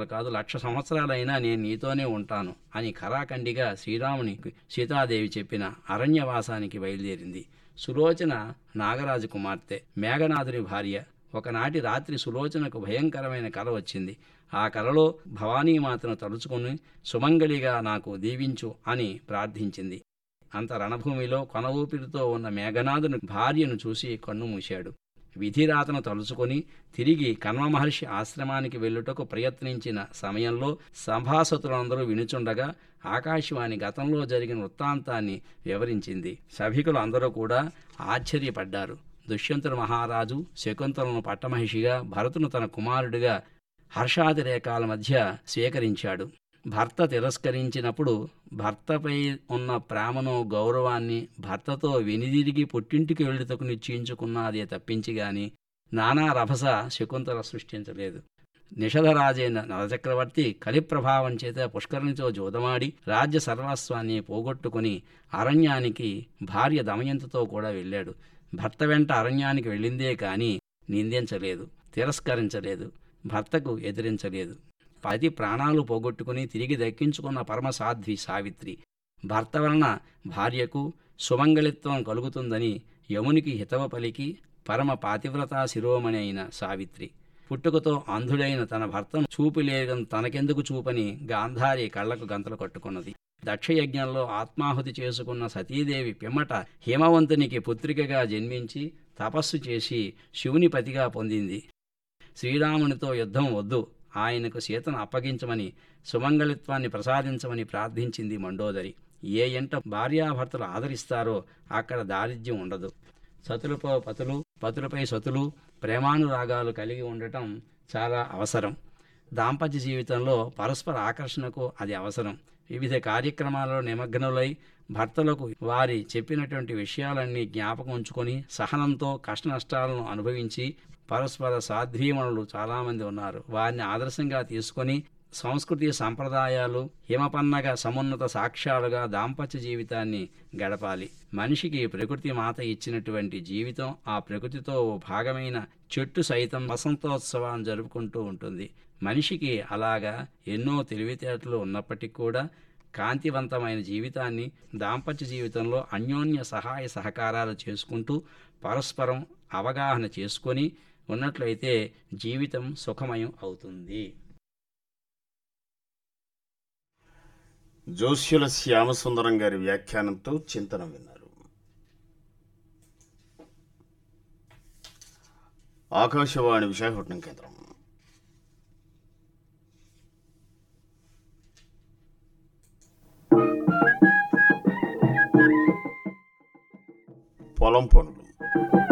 సంవత్సరాలు కాదు లక్ష సంవత్సరాలైనా నేను నీతోనే ఉంటాను అని ఖరాఖండిగా శ్రీరామునికి సీతాదేవి చెప్పిన అరణ్యవాసానికి బయలుదేరింది సులోచన నాగరాజు కుమార్తె మేఘనాథుని భార్య ఒకనాటి రాత్రి సులోచనకు భయంకరమైన కల వచ్చింది ఆ కలలో భవానీమాతను తలుచుకుని సుమంగళిగా నాకు దీవించు అని ప్రార్థించింది అంత రణభూమిలో కొన ఊపిరితో ఉన్న మేఘనాథుని భార్యను చూసి కన్ను మూశాడు విధిరాతను తలుచుకొని తిరిగి కన్వ మహర్షి ఆశ్రమానికి వెళ్ళుటకు ప్రయత్నించిన సమయంలో సభాసతులందరూ వినుచుండగా ఆకాశవాణి గతంలో జరిగిన వృత్తాంతాన్ని వివరించింది సభికులు అందరూ కూడా ఆశ్చర్యపడ్డారు దుష్యంతుడు మహారాజు శకుంతలను పట్టమహిషిగా భరతును తన కుమారుడిగా హర్షాతిరేకాల మధ్య స్వీకరించాడు భర్త తిరస్కరించినప్పుడు భర్తపై ఉన్న ప్రేమను గౌరవాన్ని భర్తతో వెనుదిరిగి పుట్టింటికి వెళ్ళుటకు నిశ్చయించుకున్నదే తప్పించి గాని నానా రభస శకుంతల సృష్టించలేదు నిషధరాజైన నరచక్రవర్తి కలిప్రభావం చేత పుష్కరునితో జోదమాడి రాజ్య సర్వస్వాన్ని పోగొట్టుకుని అరణ్యానికి భార్య దమయంతితో కూడా వెళ్ళాడు భర్త వెంట అరణ్యానికి వెళ్ళిందే కాని నిందించలేదు తిరస్కరించలేదు భర్తకు ఎదిరించలేదు పది ప్రాణాలు పోగొట్టుకుని తిరిగి దక్కించుకున్న పరమసాధ్వి సావిత్రి భర్త వలన భార్యకు సుమంగళిత్వం కలుగుతుందని యమునికి హితవ పలికి పరమ పాతివ్రతా శిరోమణి అయిన సావిత్రి పుట్టుకతో అంధుడైన తన భర్తను చూపులేగం తనకెందుకు చూపని గాంధారి కళ్లకు గంతలు కట్టుకున్నది దక్షయజ్ఞంలో ఆత్మాహుతి చేసుకున్న సతీదేవి పిమ్మట హిమవంతునికి పుత్రికగా జన్మించి తపస్సు చేసి శివుని పతిగా పొందింది శ్రీరామునితో యుద్ధం వద్దు ఆయనకు సీతను అప్పగించమని సుమంగళిత్వాన్ని ప్రసాదించమని ప్రార్థించింది మండోదరి ఏ ఎంట భార్యాభర్తలు ఆదరిస్తారో అక్కడ దారిద్ర్యం ఉండదు సతులపై పతులు పతులపై సతులు ప్రేమానురాగాలు కలిగి ఉండటం చాలా అవసరం దాంపత్య జీవితంలో పరస్పర ఆకర్షణకు అది అవసరం వివిధ కార్యక్రమాలలో నిమగ్నులై భర్తలకు వారి చెప్పినటువంటి విషయాలన్నీ జ్ఞాపకం ఉంచుకొని సహనంతో కష్టనష్టాలను అనుభవించి పరస్పర సాధ్వీమణులు చాలామంది ఉన్నారు వారిని ఆదర్శంగా తీసుకొని సంస్కృతి సంప్రదాయాలు హిమపన్నగ సమున్నత సాక్ష్యాలుగా దాంపత్య జీవితాన్ని గడపాలి మనిషికి ప్రకృతి మాత ఇచ్చినటువంటి జీవితం ఆ ప్రకృతితో ఓ భాగమైన చెట్టు సైతం వసంతోత్సవాన్ని జరుపుకుంటూ ఉంటుంది మనిషికి అలాగా ఎన్నో తెలివితేటలు ఉన్నప్పటికీ కూడా కాంతివంతమైన జీవితాన్ని దాంపత్య జీవితంలో అన్యోన్య సహాయ సహకారాలు చేసుకుంటూ పరస్పరం అవగాహన చేసుకొని ఉన్నట్లయితే జీవితం సుఖమయం అవుతుంది జోష్యుల శ్యామసుందరం గారి వ్యాఖ్యానంతో చింతన విన్నారు ఆకాశవాణి విశాఖపట్నం కేంద్రం పొలం పనులు